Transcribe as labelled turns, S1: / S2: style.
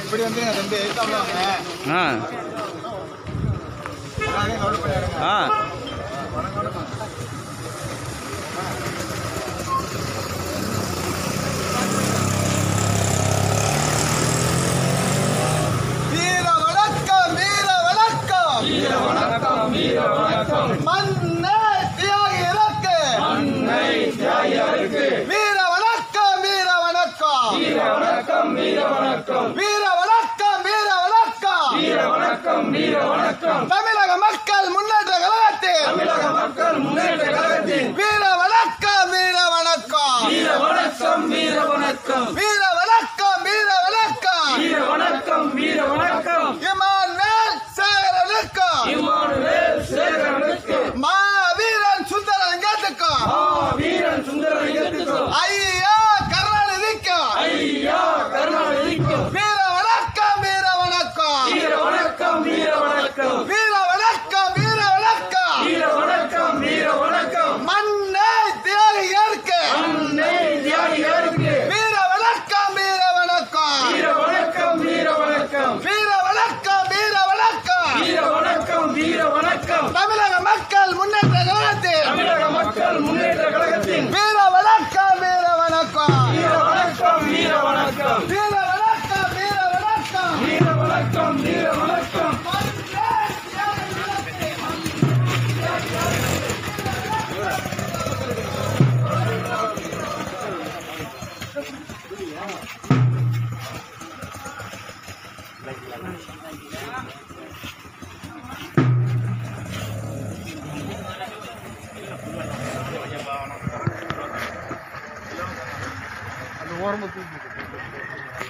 S1: இப்படி வந்து ரெண்டு எயிட்டாம் வாங்க
S2: ஆ
S1: எல்லாரையும் நோட் பண்ணிடுங்க
S2: ஆ
S1: வீர வணக்கம் வீர வணக்கம் வீர வணக்கம் வீர வணக்கம் மண்ணே தியாகி இறக்கு மண்ணை தியாகி இறக்கு வீர வணக்கம் வீர வணக்கம் வீர வணக்கம் வீர வணக்கம் வீர வணக்கம் வீர வணக்கம் வீர வணக்கம் வீர வணக்கம் தமிழக மக்கள் முன்னேற்ற கழகத்தில் தமிழக மக்கள் முன்னேற்ற கழகத்தில் வீர வணக்கம் வீர வணக்கம் வீர வணக்கம் வீர வணக்கம் வீர வணக்கம் வீர வணக்கம் வீர வணக்கம் வீர வணக்கம் இமானுவேல் சேகரனுக்கும் இமானுவேல் சேகரனுக்கும் மாவீரன் சுந்தரலிங்கத்துக்கும்
S3: வீரன் சுந்தரலிங்கத்துக்கும்
S1: ஐயா கருணாநிதிக்கும்
S3: ஐயா கருணாநிதிக்கும்
S1: வீர வணக்கம் வீர வணக்கம்
S3: வீர வணக்கம் வீர வணக்கம்
S1: வீர வணக்கம் வீர வணக்கம்
S3: வீர வணக்கம் வீர வணக்கம்
S1: மண்ணை தியாகிகளுக்கு
S3: அன்னை தியாகிகளுக்கு
S1: வீர வணக்கம் வீர வணக்கம்
S3: வீர வணக்கம் வீர வணக்கம்
S1: வீர வணக்கம் வீர வணக்கம்
S3: வீர வணக்கம் வீர வணக்கம்
S1: தமிழக மக்கள் முன்னேற்ற கழகத்தில்
S3: தமிழக மக்கள் முன்னேற்ற கழகத்தின்
S1: வீர வணக்கம் வீர வணக்கம்
S3: வீர வணக்கம் வீர வணக்கம்
S1: வீர வணக்கம் வீர வணக்கம்
S3: வீர வணக்கம் வீர வணக்கம்
S1: அந்த ஓரமா தூக்கி